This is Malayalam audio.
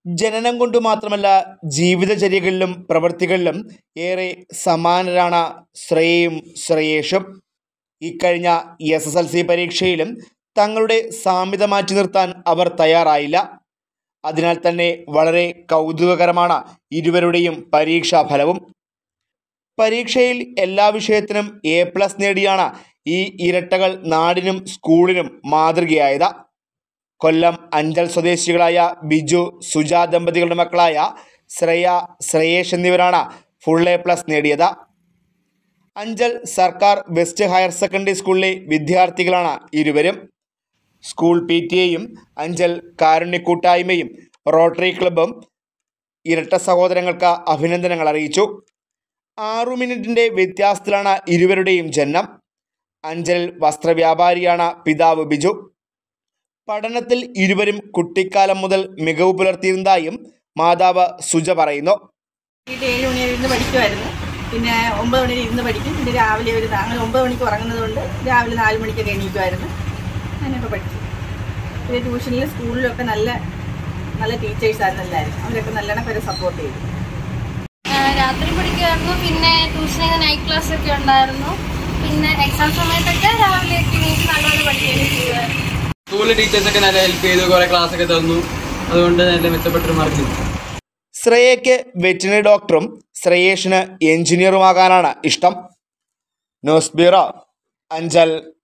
ജനനം കൊണ്ട് മാത്രമല്ല ജീവിതചര്യകളിലും പ്രവൃത്തികളിലും ഏറെ സമാനരാണ് ശ്രേയയും ശ്രേയേഷും ഇക്കഴിഞ്ഞ എസ് എസ് എൽ സി പരീക്ഷയിലും തങ്ങളുടെ സാമ്യത മാറ്റി നിർത്താൻ അവർ തയ്യാറായില്ല അതിനാൽ തന്നെ വളരെ കൗതുകകരമാണ് ഇരുവരുടെയും പരീക്ഷാ ഫലവും പരീക്ഷയിൽ എല്ലാ വിഷയത്തിനും എ പ്ലസ് നേടിയാണ് ഈ ഇരട്ടകൾ നാടിനും സ്കൂളിനും മാതൃകയായത് കൊല്ലം അഞ്ചൽ സ്വദേശികളായ ബിജു സുജ ദമ്പതികളുടെ മക്കളായ ശ്രേയ ശ്രേയേഷ് എന്നിവരാണ് ഫുൾ എ പ്ലസ് നേടിയത് അഞ്ചൽ സർക്കാർ വെസ്റ്റ് ഹയർ സെക്കൻഡറി സ്കൂളിലെ വിദ്യാർത്ഥികളാണ് ഇരുവരും സ്കൂൾ പി ടി എയും അഞ്ചൽ കാരുണ്യ കൂട്ടായ്മയും റോട്ടറി ക്ലബും ഇരട്ട സഹോദരങ്ങൾക്ക് അഭിനന്ദനങ്ങൾ അറിയിച്ചു ആറു മിനിറ്റിൻ്റെ വ്യത്യാസത്തിലാണ് ഇരുവരുടെയും ജനനം അഞ്ചലിൽ വസ്ത്രവ്യാപാരിയാണ് പിതാവ് ബിജു പഠനത്തിൽ ഇരുവരും കുട്ടിക്കാലം മുതൽ മികവ് പുലർത്തിയിരുന്നതായും മാതാവ് സുജ പറയുന്നു വീട്ടിൽ ഏഴ് മണി വരെ ഇരുന്ന് പഠിക്കുമായിരുന്നു പിന്നെ ഒമ്പത് മണി വരെ ഇരുന്ന് പഠിക്കും പിന്നെ രാവിലെ ഒരു അങ്ങനെ ഒമ്പത് മണിക്ക് ഉറങ്ങുന്നത് കൊണ്ട് രാവിലെ നാല് മണിക്കൊക്കെ എണീക്കുമായിരുന്നു അങ്ങനെയൊക്കെ പഠിച്ചു പിന്നെ ട്യൂഷനിലും സ്കൂളിലൊക്കെ നല്ല നല്ല ടീച്ചേഴ്സായിരുന്നു എല്ലാവരും അവരൊക്കെ നല്ലോണം പേരെ സപ്പോർട്ട് ചെയ്തു ആ, രാത്രി പഠിക്കുമായിരുന്നു പിന്നെ ട്യൂഷന് നൈറ്റ് ക്ലാസ് ഒക്കെ ഉണ്ടായിരുന്നു പിന്നെ എക്സാം സമയത്തൊക്കെ രാവിലെ ഒക്കെ എണീറ്റ് നല്ലപോലെ പഠിക്കുകയും ചെയ്യുമായിരുന്നു സ്കൂളിലെ ടീച്ചേഴ്സൊക്കെ നല്ല ഹെൽപ്പ് ചെയ്തു കുറെ ക്ലാസ് ഒക്കെ തന്നു അതുകൊണ്ട് നല്ല മെച്ചപ്പെട്ടൊരു മാർക്ക് കിട്ടി ശ്രേയയ്ക്ക് വെറ്റിനറി ഡോക്ടറും ശ്രേയേഷിന് എഞ്ചിനീയറുമാകാനാണ് ഇഷ്ടം ന്യൂസ് ബ്യൂറോ അഞ്ചൽ